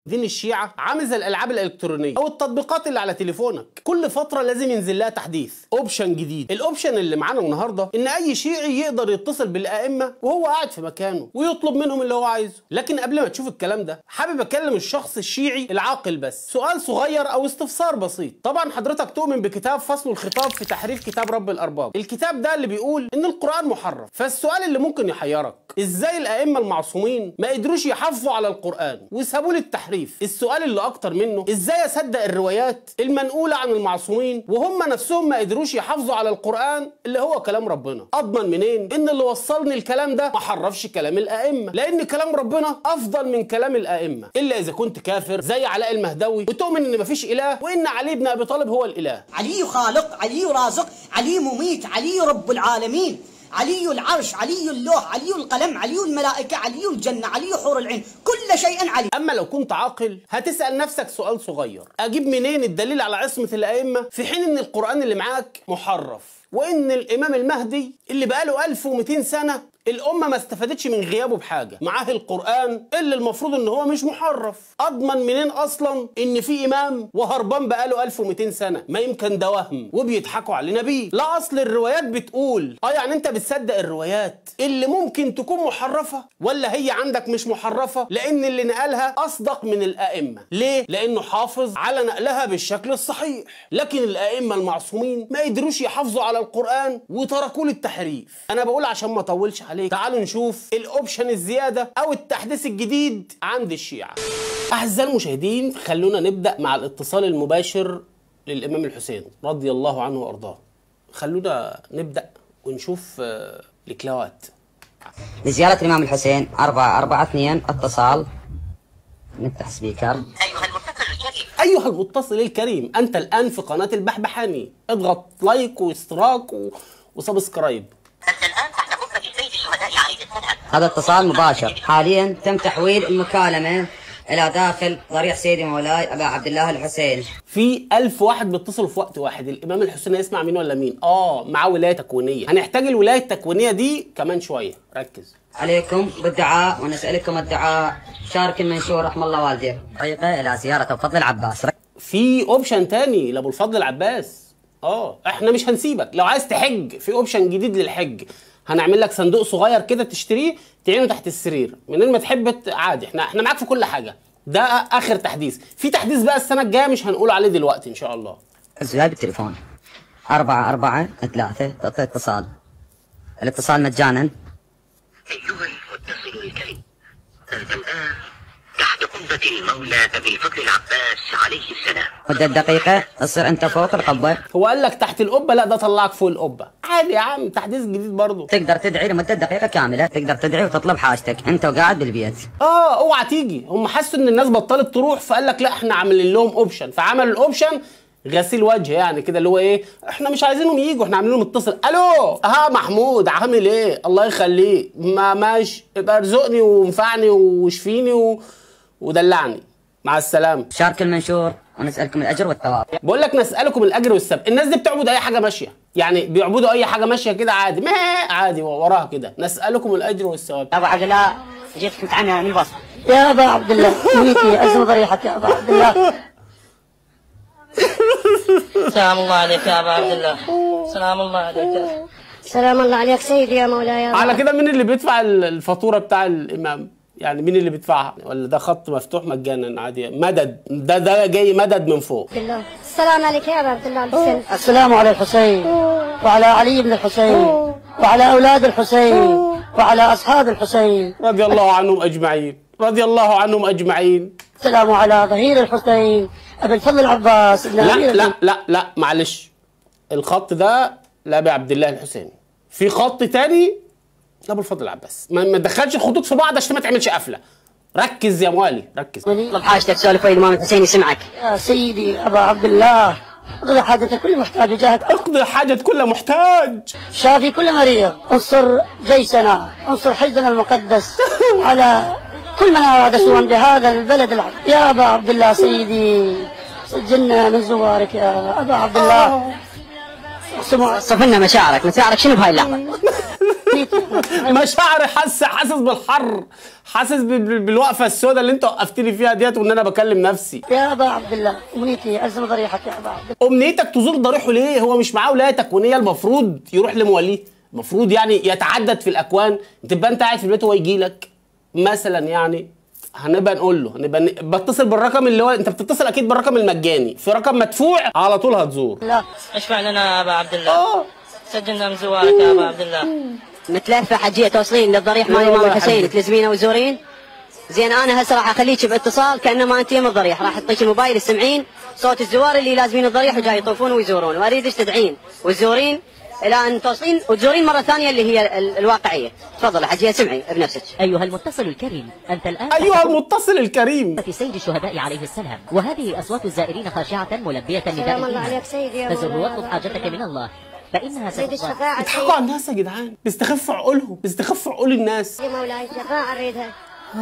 دين الشيعة عامل زي الألعاب الإلكترونية أو التطبيقات اللي على تليفونك كل فترة لازم ينزل لها تحديث أوبشن جديد الأوبشن اللي معانا النهاردة إن أي شيعي يقدر يتصل بالأئمة وهو قاعد في مكانه ويطلب منهم اللي هو عايزه لكن قبل ما تشوف الكلام ده حابب أكلم الشخص الشيعي العاقل بس سؤال صغير أو استفسار بسيط طبعا حضرتك تؤمن بكتاب فصل الخطاب في تحريف كتاب رب الأرباب الكتاب ده اللي بيقول إن القرآن محرف فالسؤال اللي ممكن يحيرك إزاي الأئمة المعصومين ما قدروش يحافظوا على القرآن وسابوا للتحريف السؤال اللي اكتر منه ازاي اصدق الروايات المنقوله عن المعصومين وهم نفسهم ما قدروش يحافظوا على القران اللي هو كلام ربنا اضمن منين ان اللي وصلني الكلام ده ما حرفش كلام الائمه لان كلام ربنا افضل من كلام الائمه الا اذا كنت كافر زي علاء المهدوي وتؤمن ان مفيش اله وان علي بن ابي طالب هو الاله علي خالق علي رازق علي مميت علي رب العالمين علي العرش علي اللوح علي القلم علي الملائكة علي الجنة علي حور العين كل شيء علي اما لو كنت عاقل هتسال نفسك سؤال صغير اجيب منين الدليل على عصمه الائمه في حين ان القران اللي معاك محرف وان الامام المهدي اللي بقاله 1200 سنه الأمة ما استفادتش من غيابه بحاجة معاه القرآن اللي المفروض ان هو مش محرف أضمن منين أصلا ان في إمام وهربان بقاله 1200 سنة ما يمكن ده وهم وبيضحكوا علينا بيه لا أصل الروايات بتقول اه يعني انت بتصدق الروايات اللي ممكن تكون محرفة ولا هي عندك مش محرفة لأن اللي نقلها أصدق من الأئمة ليه؟ لأنه حافظ على نقلها بالشكل الصحيح لكن الأئمة المعصومين ما قدروش يحافظوا على القرآن وتركوا التحريف أنا بقول عشان ما أطولش عليك تعالوا نشوف الاوبشن الزياده او التحديث الجديد عند الشيعه اعزائي المشاهدين خلونا نبدا مع الاتصال المباشر للامام الحسين رضي الله عنه وارضاه خلونا نبدا ونشوف آه، الكلاوات لزيارة الإمام الحسين أربعة أربعة اثنين اتصال نفتح سبيكر أيها المتصل الكريم ايها المتصل الكريم انت الان في قناه البحبحاني اضغط لايك واشتراك و... وسبسكرايب أنت الآن تحت قبة سيد الشهداء عليه السلام هذا اتصال مباشر حاليا تم تحويل المكالمة إلى داخل ضريح سيدي مولاي أبا عبد الله الحسين في ألف واحد بيتصلوا في وقت واحد الإمام الحسين يسمع مين ولا مين آه معاه ولاية تكوينية هنحتاج الولاية التكوينية دي كمان شوية ركز عليكم بالدعاء ونسألكم الدعاء شارك المنشور رحم الله والديك طريقة إلى زيارة فضل العباس في اوبشن تاني لابو الفضل العباس اه احنا مش هنسيبك لو عايز تحج في اوبشن جديد للحج هنعمل لك صندوق صغير كده تشتريه تعينه تحت السرير منين ما تحب ت- عادي احنا احنا معاك في كل حاجه ده اخر تحديث في تحديث بقى السنه الجايه مش هنقول عليه دلوقتي ان شاء الله جاي بالتليفون أربعة أربعة ثلاثة تعطي اتصال الاتصال مجانا أيها المتصل الكريم أنت الآن تحت قبة المولى أبي الفضل العباس عليه السلام مدة دقيقة تصير أنت فوق القبة هو قال لك تحت القبه لا ده طلعك فوق القبه عادي يا عم تحديث جديد برضه تقدر تدعي لمدة دقيقة كاملة تقدر تدعي وتطلب حاجتك أنت وقاعد بالبيت اه اوعى تيجي هم حسوا ان الناس بطلت تروح فقال لك لا احنا عاملين لهم اوبشن فعملوا الاوبشن غسيل وجه يعني كده اللي هو ايه احنا مش عايزينهم يجوا احنا عاملين لهم اتصل الو ها محمود عامل ايه الله يخليك ما ماشي ابقى ارزقني وانفعني واشفيني و... ودلعني مع السلامه شارك المنشور ونسألكم الأجر والثواب بقول لك نسالكم الاجر والسبب الناس دي بتعبد اي حاجه ماشيه يعني بيعبدوا اي حاجه ماشيه كده عادي ما عادي وراها كده نسالكم الاجر والثواب أبو عبد الله جيت كنت عنها من البصر يا أبا عبد الله ميتي أزم ضريحك يا أبا عبد الله سلام الله عليك يا ابا عبد الله سلام الله عليك سلام الله عليك سيدي يا مولاي يا على كده مين اللي بيدفع ال- الفاتوره بتاع الامام يعني مين اللي بيدفعها ولا ده خط مفتوح مجانا عادي مدد ده ده جاي مدد من فوق عبد الله السلام عليك يا ابا عبد الله الحسين السلام على الحسين وعلى علي بن الحسين وعلى اولاد الحسين وعلى اصحاب الحسين رضي الله عنهم اجمعين رضي الله عنهم اجمعين السلام على ظهير الحسين ابي الفضل العباس بن لا أمير لا لا لا معلش الخط ده لابي عبد الله الحسين في خط تاني لابو الفضل العباس ما ما تدخلش الخطوط في بعض عشان ما تعملش قفله ركز يا موالي ركز طلب حاجتك سولف ويا الامام الحسين يسمعك يا سيدي ابا عبد الله اقضي حاجتك كل محتاج وجاهك اقضي حاجه كل محتاج شافي كل مريض انصر جيشنا انصر حزبنا المقدس على كل من اراد سوءا بهذا البلد العظيم يا ابا عبد الله سيدي سجلنا من زوارك يا ابا عبد الله سمو صف لنا مشاعرك مشاعرك شنو بهاي اللحظه مشاعري حاسس حاسس بالحر حاسس بال- بال- بالوقفه السوداء اللي انت وقفتني فيها ديت وان انا بكلم نفسي يا ابا عبد الله امنيتي ازم ضريحك يا ابا عبد الله امنيتك تزور ضريحه ليه هو مش معاه ولايه تكوينيه المفروض يروح لمواليه المفروض يعني يتعدد في الاكوان تبقى انت قاعد في البيت وهو يجي لك مثلا يعني هنبقى نقول له هنبقى ن- بتصل بالرقم اللي هو انت بتتصل اكيد بالرقم المجاني في رقم مدفوع على طول هتزور لا اشفع لنا يا ابا عبد الله اه سجلنا من زوارك يا ابا عبد الله متلفه حجيه توصلين للضريح مال لا الامام والله الحسين حجي. تلزمينه وزورين زين انا هسه راح اخليك باتصال كانما انت يم الضريح راح اعطيك الموبايل تسمعين صوت الزوار اللي لازمين الضريح وجاي يطوفون ويزورون واريدك تدعين وتزورين الى ان توصلين وتزورين مره ثانيه اللي هي ال- الواقعيه تفضل حجيه سمعي بنفسك أيها المتصل الكريم أنت الآن ايها المتصل الكريم في سيد الشهداء عليه السلام وهذه أصوات الزائرين خاشعة ملبية نداء سلام الله الإيمان عليك سيدي يا فزر مولاي. واطلب حاجتك من الله فإنها سيدي ستقضى الشفاعة بيضحكوا على الناس يا جدعان بيستخفوا عقولهم بيستخفوا عقول الناس يا مولاي شفاعة أريدها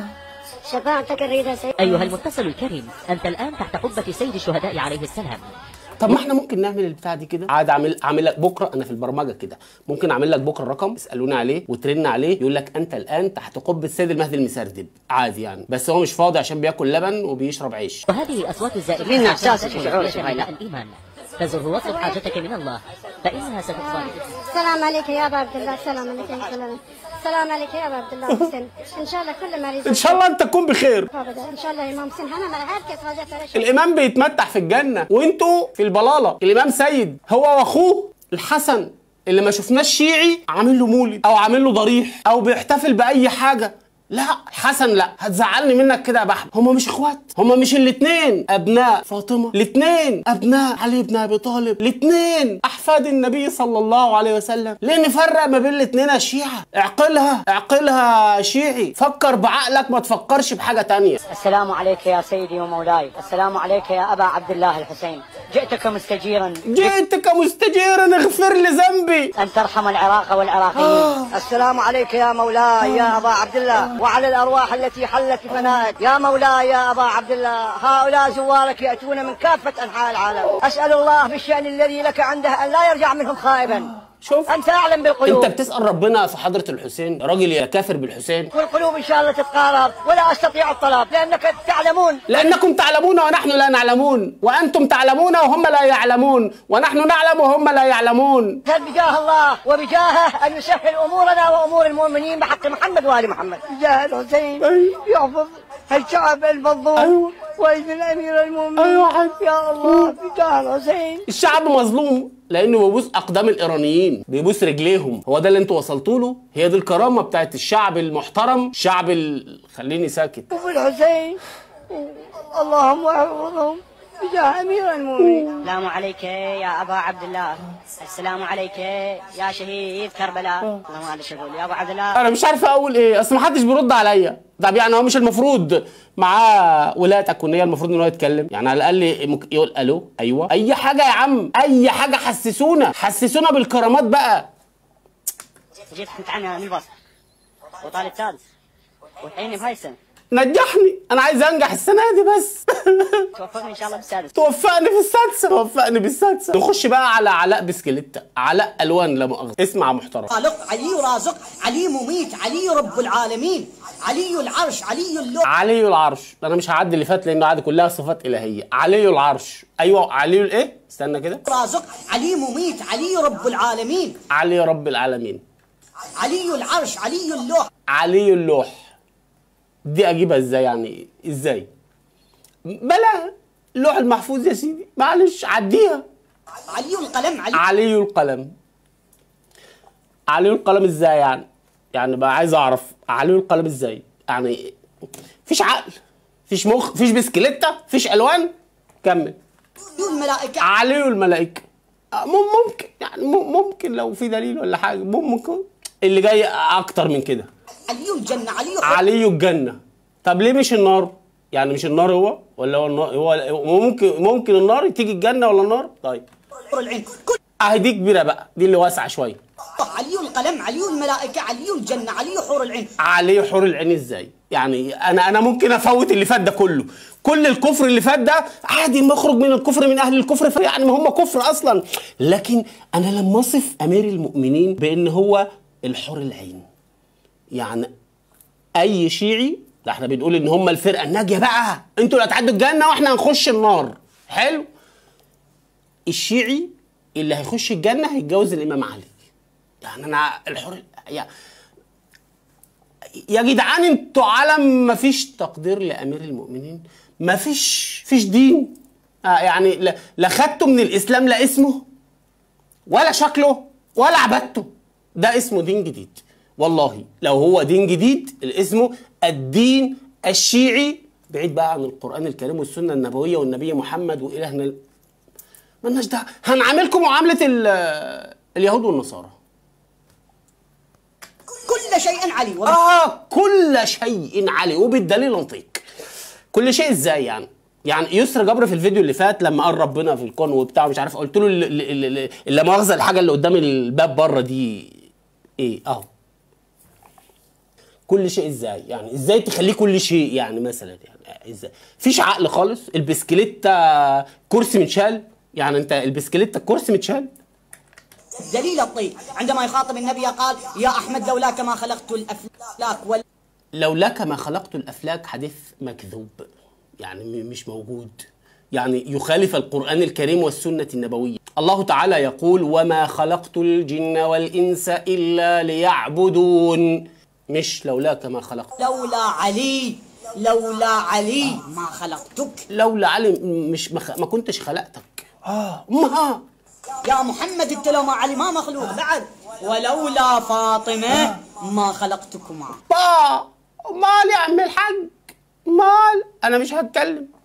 شفاعتك أريدها سيدي أيها المتصل الكريم أنت الآن تحت قبة سيد الشهداء عليه السلام طب ما احنا ممكن نعمل البتاع دي كده عادي اعمل اعمل لك بكره انا في البرمجه كده ممكن اعمل لك بكره رقم اسالوني عليه وترن عليه يقول لك انت الان تحت قبه السيد المهدي المسردب عادي يعني بس هو مش فاضي عشان بياكل لبن وبيشرب عيش وهذه أصوات الزائرين لنا خاشعة إحساسك وشعورك ملبية شو هاي نداء لا. الإيمان فزر واطلب حاجتك من الله فإنها ستقضى السلام عليك يا أبا عبد الله السلام عليك يا سلام السلام عليك يا أبا عبد الله حسين إن شاء الله كل ما ان شاء الله انت تكون بخير أبدا إن شاء الله يا إمام حسين أنا ما عاد كيف رجعت على شيء الامام بيتمتع في الجنه وانتوا في البلاله الامام سيد هو واخوه الحسن اللي ما شفناش شيعي عامل له مولد او عامل له ضريح او بيحتفل باي حاجه لا حسن لا هتزعلني منك كده يا بحر هما مش اخوات هما مش الاتنين ابناء فاطمه الاتنين ابناء علي بن ابي طالب الاتنين احفاد النبي صلى الله عليه وسلم ليه نفرق ما بين الاتنين يا شيعه اعقلها اعقلها شيعي فكر بعقلك ما تفكرش بحاجه تانية السلام عليك يا سيدي ومولاي السلام عليك يا ابا عبد الله الحسين جئتك مستجيرا جئتك مستجيرا اغفر لي ذنبي أن ترحم العراق والعراقيين السلام عليك يا مولاي يا أبا عبد الله وعلى الأرواح التي حلت بفنائك يا مولاي يا أبا عبد الله هؤلاء زوارك يأتون من كافة أنحاء العالم أسأل الله بالشأن الذي لك عنده أن لا يرجع منهم خائبا شوف أنت أعلم بالقلوب انت بتسال ربنا في حضره الحسين يا راجل يا كافر بالحسين والقلوب إن شاء الله تتقارب ولا أستطيع الطلب لأنك تعلمون لانكم تعلمون ونحن لا نعلمون وانتم تعلمون وهم لا يعلمون ونحن نعلم وهم لا يعلمون نسأل بجاه الله وبجاهه أن يسهل أمورنا وأمور المؤمنين بحق محمد وآل محمد بجاه الحسين أيوة. يحفظ الشعب المظلوم أيوة. وابن أمير المؤمنين أيوة حاج. يا الله بجاه الحسين الشعب مظلوم لانه بيبوس اقدام الايرانيين بيبوس رجليهم هو ده اللي انتوا وصلتوا له هي دي الكرامه بتاعت الشعب المحترم الشعب ال... خليني ساكت وفي الحسين اللهم احفظهم بجاه أمير المؤمنين السلام عليك يا ابا عبد الله السلام عليك يا شهيد كربلاء الله ما ادري اقول يا ابو عبد الله انا مش عارف اقول ايه اصل ما حدش بيرد عليا طب يعني هو مش المفروض معاه ولايه تكوينيه المفروض ان هو يتكلم يعني على الاقل ممكن يقول الو ايوه اي حاجه يا عم اي حاجه حسسونا حسسونا بالكرامات بقى جيت كنت عنها من البصر وطالب ثالث والحين بهاي السنه نجحني انا عايز انجح السنه دي بس توفقني ان شاء الله بالسادس توفقني في السادسه توفقني بالسادسه نخش بقى على علاء بسكليتة علاء الوان لا مؤاخذه اسمع محترم خالق علي رازق علي مميت علي رب العالمين علي العرش علي اللوح علي العرش انا مش هعدي اللي فات لانه عادي كلها صفات الهيه علي العرش ايوه علي الايه استنى كده رازق علي مميت علي رب العالمين علي رب العالمين علي العرش علي اللوح علي اللوح دي اجيبها ازاي يعني ازاي بلا اللوح المحفوظ يا سيدي معلش عديها علي القلم علي علي القلم علي القلم ازاي يعني يعني بقى عايز اعرف علي القلم ازاي يعني فيش عقل فيش مخ فيش بسكليتة فيش الوان كمل الملائكة علي الملائكة آه، مم- ممكن يعني مم- ممكن لو في دليل ولا حاجة ممكن اللي جاي اكتر من كده علي الجنة علي علي الجنة طب ليه مش النار يعني مش النار هو ولا هو النار هو ممكن ممكن النار تيجي الجنة ولا النار طيب حور العين كل اهي دي كبيرة بقى دي اللي واسعة شوية علي القلم علي الملائكة علي الجنة علي حور العين عليه حور العين ازاي يعني انا انا ممكن افوت اللي فات ده كله كل الكفر اللي فات ده عادي ما اخرج من الكفر من اهل الكفر يعني ما هم كفر اصلا لكن انا لما اصف امير المؤمنين بان هو الحور العين يعني اي شيعي ده احنا بنقول ان هم الفرقه الناجيه بقى انتوا اللي هتعدوا الجنه واحنا هنخش النار حلو الشيعي اللي هيخش الجنه هيتجوز الامام علي يعني انا الحر يعني يا جدعان انتوا عالم ما فيش تقدير لامير المؤمنين ما فيش فيش دين آه يعني لا, لا خدته من الاسلام لا اسمه ولا شكله ولا عبادته ده اسمه دين جديد والله لو هو دين جديد اسمه الدين الشيعي بعيد بقى عن القران الكريم والسنه النبويه والنبي محمد والهنا ال- مالناش دعوه هنعاملكم معامله ال- اليهود والنصارى كل شيء علي وب- اه كل شيء عليه وبالدليل انطيق كل شيء ازاي يعني يعني يسر جبر في الفيديو اللي فات لما قال ربنا في الكون وبتاع مش عارف قلت له ال- ال- ال- اللي مؤاخذه الحاجه اللي قدام الباب بره دي ايه اهو كل شيء ازاي يعني ازاي تخليه كل شيء يعني مثلا يعني ازاي فيش عقل خالص البسكليتة كرسي متشال يعني انت البسكليتة الكرسي متشال دليل الطيب عندما يخاطب النبي قال يا أحمد لولاك ما خلقت الأفلاك وال لولاك ما خلقت الافلاك حديث مكذوب يعني م- مش موجود يعني يخالف القران الكريم والسنه النبويه الله تعالى يقول وما خلقت الجن والانس الا ليعبدون مش لولاك ما خلقت لولا علي لولا علي ما خلقتك لولا علي م- مش ما, خ- ما كنتش خلقتك اه ما يا محمد انت لو ما علي ما مخلوق بعد ولولا فاطمة ما خلقتكما با مال يا عم الحاج مال انا مش هتكلم